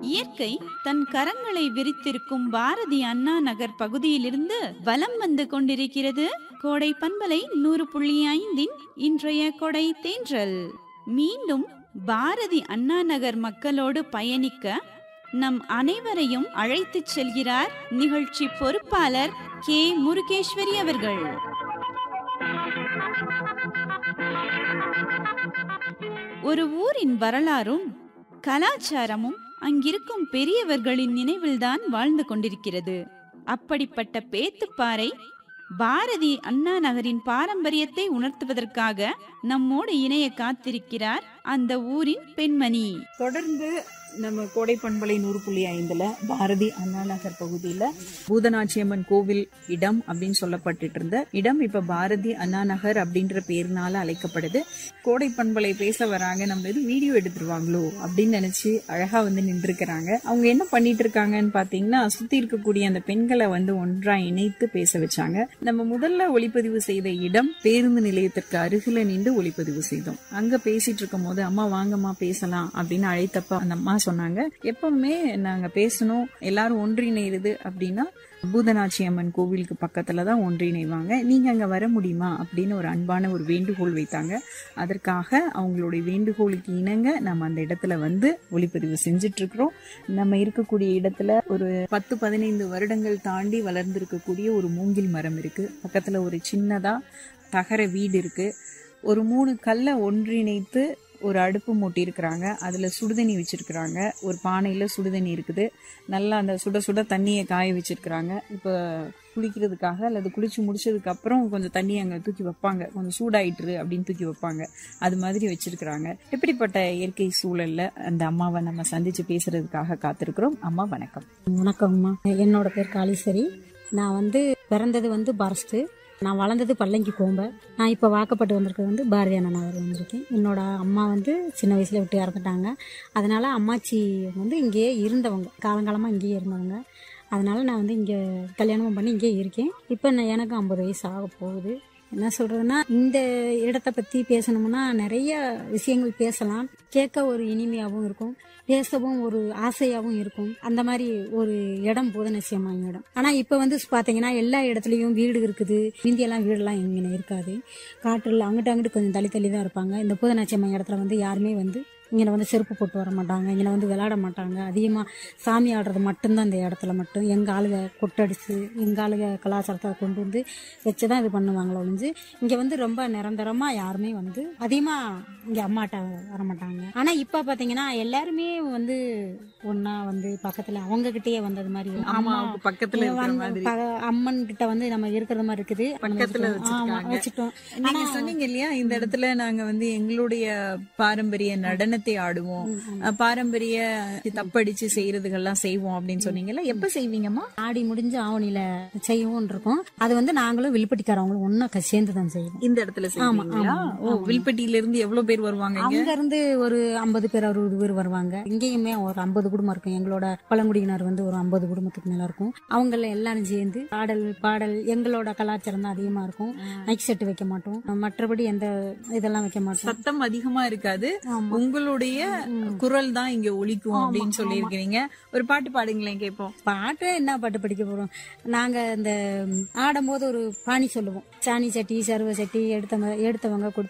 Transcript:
இயற்கை தன் கரங்களை விரித்திருக்கும் பாரதி அண்ணா நகர் பகுதியிலிருந்து வலம் வந்து கொண்டிருக்கிறது கோடை பண்பலை நூறு புள்ளி ஐந்தின் இன்றைய கொடை தேன்றல் மீண்டும் பாரதி அண்ணா நகர் மக்களோடு பயணிக்க நம் அனைவரையும் அழைத்துச் செல்கிறார் நிகழ்ச்சி பொறுப்பாளர் கே முருகேஸ்வரி அவர்கள் ஒரு ஊரின் வரலாறும் கலாச்சாரமும் அங்கிருக்கும் பெரியவர்களின் நினைவில்தான் வாழ்ந்து கொண்டிருக்கிறது அப்படிப்பட்ட பேத்துப்பாறை பாரதி அண்ணா நகரின் பாரம்பரியத்தை உணர்த்துவதற்காக நம்மோடு இணைய காத்திருக்கிறார் அந்த ஊரின் பெண்மணி தொடர்ந்து நம்ம கோடை பண்பலை நூறு புள்ளி ஐந்துல பாரதி அண்ணா நகர் பகுதியில பூதநாச்சியம்மன் கோவில் இடம் அப்படின்னு சொல்லப்பட்டுட்டு இருந்த இடம் இப்ப பாரதி அண்ணா நகர் அப்படின்ற பேர்னால அழைக்கப்படுது கோடை பண்பலை பேச வராங்க நம்ம எதுவும் வீடியோ எடுத்துருவாங்களோ அப்படின்னு நினைச்சு அழகா வந்து நின்றுக்கிறாங்க அவங்க என்ன பண்ணிட்டு இருக்காங்கன்னு பாத்தீங்கன்னா சுத்தி இருக்கக்கூடிய அந்த பெண்களை வந்து ஒன்றா இணைத்து பேச வச்சாங்க நம்ம முதல்ல ஒளிப்பதிவு செய்த இடம் பேருந்து நிலையத்திற்கு அருகில நின்று ஒளிப்பதிவு செய்தோம் அங்க பேசிட்டு இருக்கும் போது அம்மா வாங்கம்மா பேசலாம் அப்படின்னு அழைத்தப்ப அந்த அம்மா சொன்னாங்க எப்பவுமே நாங்க பேசணும் எல்லாரும் ஒன்றிணைறது அப்படின்னா பூதநாச்சி அம்மன் கோவிலுக்கு பக்கத்துல தான் ஒன்றிணைவாங்க நீங்க அங்க வர முடியுமா அப்படின்னு ஒரு அன்பான ஒரு வேண்டுகோள் வைத்தாங்க அதற்காக அவங்களுடைய வேண்டுகோளுக்கு இணங்க நம்ம அந்த இடத்துல வந்து ஒளிப்பதிவு செஞ்சுட்டு இருக்கிறோம் நம்ம இருக்கக்கூடிய இடத்துல ஒரு பத்து பதினைந்து வருடங்கள் தாண்டி வளர்ந்திருக்கக்கூடிய ஒரு மூங்கில் மரம் இருக்கு பக்கத்துல ஒரு சின்னதா தகர வீடு இருக்கு ஒரு மூணு கல்லை ஒன்றிணைத்து ஒரு அடுப்பு மூட்டி இருக்கிறாங்க அதுல சுடுதண்ணி வச்சிருக்கிறாங்க ஒரு பானையில சுடுதண்ணி இருக்குது நல்லா அந்த சுட சுட தண்ணியை காய வச்சிருக்கிறாங்க இப்ப குளிக்கிறதுக்காக அல்லது குளிச்சு முடிச்சதுக்கு அப்புறம் கொஞ்சம் தண்ணி அங்க தூக்கி வைப்பாங்க கொஞ்சம் சூடாயிட்டுரு அப்படின்னு தூக்கி வைப்பாங்க அது மாதிரி வச்சிருக்கிறாங்க எப்படிப்பட்ட இயற்கை சூழல்ல அந்த அம்மாவை நம்ம சந்திச்சு பேசுறதுக்காக காத்திருக்கிறோம் அம்மா வணக்கம் வணக்கம்மா என்னோட பேர் காளீஸ்வரி நான் வந்து பிறந்தது வந்து பாரஸ்ட்டு நான் வளர்ந்தது பல்லங்கி கோம்பை நான் இப்போ வாக்கப்பட்டு வந்திருக்கிறது வந்து பாரதி அண்ணா நகர் வந்திருக்கேன் என்னோட அம்மா வந்து சின்ன வயசுல விட்டு இறந்துட்டாங்க அதனால அம்மாச்சி வந்து இங்கேயே இருந்தவங்க காலங்காலமாக இங்கேயே இருந்தவங்க அதனால நான் வந்து இங்கே கல்யாணமும் பண்ணி இங்கேயே இருக்கேன் இப்போ நான் எனக்கு ஐம்பது வயசு ஆக போகுது என்ன சொல்றதுன்னா இந்த இடத்த பத்தி பேசணும்னா நிறைய விஷயங்கள் பேசலாம் கேட்க ஒரு இனிமையாகவும் இருக்கும் பேசவும் ஒரு ஆசையாகவும் இருக்கும் அந்த மாதிரி ஒரு இடம் பூதநசியம்மா இடம் ஆனா இப்ப வந்து பாத்தீங்கன்னா எல்லா இடத்துலயும் வீடு இருக்குது இந்தியெல்லாம் வீடெல்லாம் இங்கே இருக்காது காட்டுல அங்கிட்ட அங்கிட்டு கொஞ்சம் தள்ளி தள்ளி தான் இருப்பாங்க இந்த பூதநாச்சியம்மா இடத்துல வந்து யாருமே வந்து இங்கே வந்து செருப்பு போட்டு வர மாட்டாங்க இங்கே வந்து விளையாட மாட்டாங்க அதிகமாக சாமி ஆடுறது மட்டும்தான் இந்த இடத்துல மட்டும் எங்கள் ஆளுக கொட்டடிச்சு எங்கள் ஆளுக கலாச்சாரத்தை கொண்டு வந்து வச்சு தான் இது பண்ணுவாங்களே ஒழிஞ்சு இங்கே வந்து ரொம்ப நிரந்தரமாக யாருமே வந்து அதிகமாக இங்கே அம்மாட்ட வர மாட்டாங்க ஆனால் இப்போ பார்த்தீங்கன்னா எல்லாருமே வந்து ஒன்றா வந்து பக்கத்தில் அவங்கக்கிட்டேயே வந்தது மாதிரி ஆமா அவங்க பக்கத்துல இருக்கிற வந்து மாதிரி ப- அம்மன் கிட்ட வந்து நம்ம இருக்கிற மாதிரி இருக்குது பக்கத்துல ஆமா வச்சிருக்காங்க. வச்சுட்டோம் நீங்க சொன்னீங்க இல்லையா இந்த இடத்துல நாங்க வந்து எங்களுடைய பாரம்பரிய நடனத்தை ஆடுவோம் அஹ் பாரம்பரிய தப்படிச்சு செய்யறதுகள்லாம் செய்வோம் அப்படின்னு சொன்னீங்கல்ல எப்ப செய்வீங்கம்மா ஆடி முடிஞ்சு ஆவணியில செய்யவும் இருக்கோம் அது வந்து நாங்களும் வில்பட்டிக்காரவங்களும் ஒன்னா சேர்ந்து தான் செய்வோம் இந்த இடத்துல செய்வீங்களா ஆமா, ஓ வில்பட்டியில இருந்து எவ்வளவு பேர் வருவாங்க இங்க அங்க இருந்து ஒரு ஐம்பது பேர் அறுபது பேர் வருவாங்க இங்கேயுமே ஒரு ஐம்பது குடும்பம் இருக்கும் எங்களோட பழங்குடியினர் வந்து ஒரு ஐம்பது குடும்பத்துக்கு மேல இருக்கும் அவங்கள எல்லாரும் சேர்ந்து ஆடல் பாடல் எங்களோட கலாச்சாரம் தான் அதிகமா இருக்கும் மைக் செட் வைக்க மாட்டோம் மற்றபடி எந்த இதெல்லாம் வைக்க மாட்டோம் சத்தம் அதிகமா இருக்காது ஆமா. உங்களுடைய குரல் தான் இங்க ஒலிக்கும் அப்படின்னு சொல்லி இருக்கிறீங்க ஒரு பாட்டு பாடுங்களேன் கேட்போம் பாட்டு என்ன பாட்டு படிக்க போறோம் நாங்க இந்த ஆடும்போது ஒரு பாணி சொல்லுவோம் சாணி சட்டி சருவ சட்டி எடுத்தவங்க எடுத்தவங்க கொடுத்து